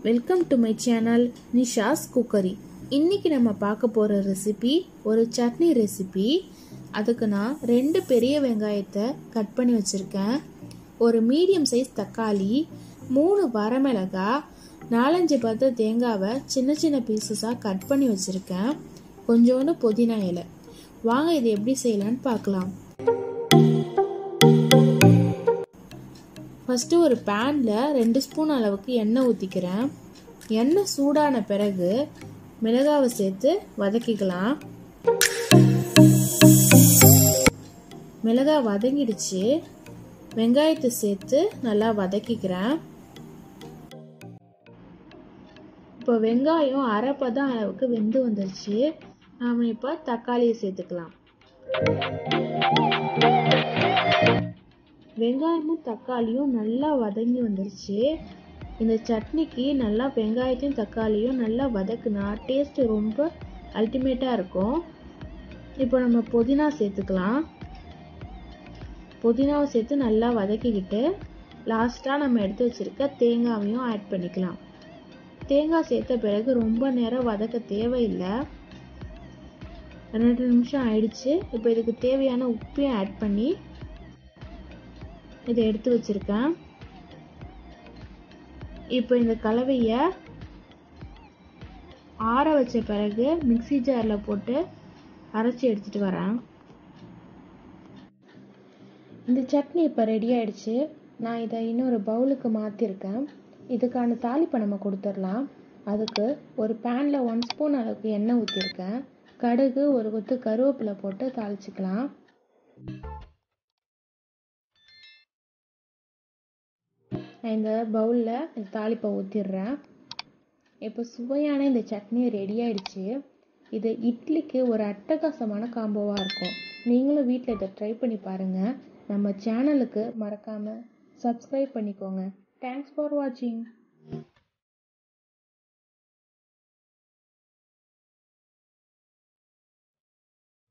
welcome to my channel Nisha's cookery இன்னைக்கு நம்ம பார்க்க போகிற ரெசிபி ஒரு சட்னி ரெசிபி அதுக்கு நான் ரெண்டு பெரிய வெங்காயத்தை கட் பண்ணி வச்சுருக்கேன் ஒரு மீடியம் சைஸ் தக்காளி மூணு வரமிளகாய் நாலஞ்சு பத்து தேங்காவை சின்ன சின்ன பீசஸாக கட் பண்ணி வச்சுருக்கேன் கொஞ்சோண்டு புதினா இலை வாங்க இது எப்படி செய்யலான்னு பார்க்கலாம் ஃபஸ்ட்டு ஒரு பேனில் ரெண்டு ஸ்பூன் அளவுக்கு எண்ணெய் ஊற்றிக்கிறேன் எண்ணெய் சூடான பிறகு மிளகாவை சேர்த்து வதக்கிக்கலாம் மிளகாய் வதங்கிடுச்சு வெங்காயத்தை சேர்த்து நல்லா வதக்கிக்கிறேன் இப்போ வெங்காயம் அரைப்பதம் அளவுக்கு வெந்து வந்துருச்சு நாம் இப்போ தக்காளியை சேர்த்துக்கலாம் வெங்காயமும் தக்காளியும் நல்லா வதங்கி வந்துருச்சு இந்த சட்னிக்கு நல்லா வெங்காயத்தையும் தக்காளியும் நல்லா வதக்குனா டேஸ்ட்டு ரொம்ப அல்டிமேட்டாக இருக்கும் இப்போ நம்ம புதினா சேர்த்துக்கலாம் புதினாவை சேர்த்து நல்லா வதக்கிக்கிட்டு லாஸ்ட்டாக நம்ம எடுத்து வச்சுருக்க தேங்காவையும் ஆட் பண்ணிக்கலாம் தேங்காய் சேர்த்த பிறகு ரொம்ப நேரம் வதக்க தேவையில்லை ரெண்டு நிமிஷம் ஆயிடுச்சு இப்போ இதுக்கு தேவையான உப்பையும் ஆட் பண்ணி இதை எடுத்து வச்சுருக்கேன் இப்போ இந்த கலவையை ஆற வச்ச பிறகு மிக்சி ஜாரில் போட்டு அரைச்சி எடுத்துகிட்டு வரேன் இந்த சட்னி இப்போ ரெடி ஆயிடுச்சு நான் இதை இன்னொரு பவுலுக்கு மாற்றிருக்கேன் இதுக்கான தாளிப்பை நம்ம கொடுத்துடலாம் அதுக்கு ஒரு பேனில் ஒன் ஸ்பூன் அளவுக்கு எண்ணெய் ஊற்றிருக்கேன் கடுகு ஒரு கொத்து கருவேப்பிலை போட்டு தாளிச்சிக்கலாம் நான் இந்த பவுலில் இந்த தாளிப்பை ஊற்றிடுறேன் இப்போ சுவையான இந்த சட்னி ரெடி ஆயிடுச்சு இது இட்லிக்கு ஒரு அட்டகாசமான காம்போவாக இருக்கும் நீங்களும் வீட்டில் இதை ட்ரை பண்ணி பாருங்கள் நம்ம சேனலுக்கு மறக்காமல் சப்ஸ்கிரைப் பண்ணிக்கோங்க தேங்க்ஸ் ஃபார் வாட்சிங்